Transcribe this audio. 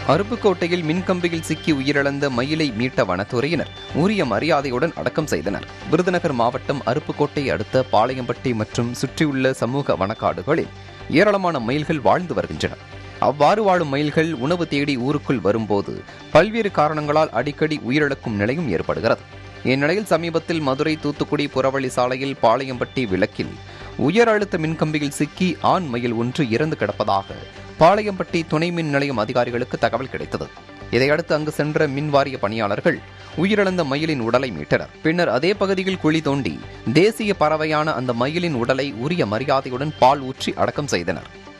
அருப்புக்கோட்டையில் மின்கம்பியில் சிக்கி உயிரிழந்த மயிலை மீட்ட வனத்துறையினர் உரிய மரியாதையுடன் அடக்கம் செய்தனர் விருதுநகர் மாவட்டம் அருப்புக்கோட்டை அடுத்த பாளையம்பட்டி மற்றும் சுற்றியுள்ள சமூக வனக்காடுகளில் ஏராளமான மயில்கள் வாழ்ந்து வருகின்றன அவ்வாறு வாழும் மயில்கள் உணவு தேடி ஊருக்குள் வரும்போது பல்வேறு காரணங்களால் அடிக்கடி உயிரிழக்கும் நிலையும் ஏற்படுகிறது இந்நிலையில் சமீபத்தில் மதுரை தூத்துக்குடி புறவழி சாலையில் பாளையம்பட்டி விளக்கில் உயர் அழுத்த மின்கம்பியில் சிக்கி ஆண் மயில் ஒன்று இறந்து கிடப்பதாக பாளையம்பட்டி துணை மின் நிலையம் அதிகாரிகளுக்கு தகவல் கிடைத்தது இதையடுத்து அங்கு சென்ற மின்வாரிய பணியாளர்கள் உயிரிழந்த மயிலின் உடலை மீட்டனர் பின்னர் அதே பகுதியில் குழி தோண்டி தேசிய பறவையான அந்த மயிலின் உடலை உரிய மரியாதையுடன் பால் ஊற்றி அடக்கம் செய்தனர்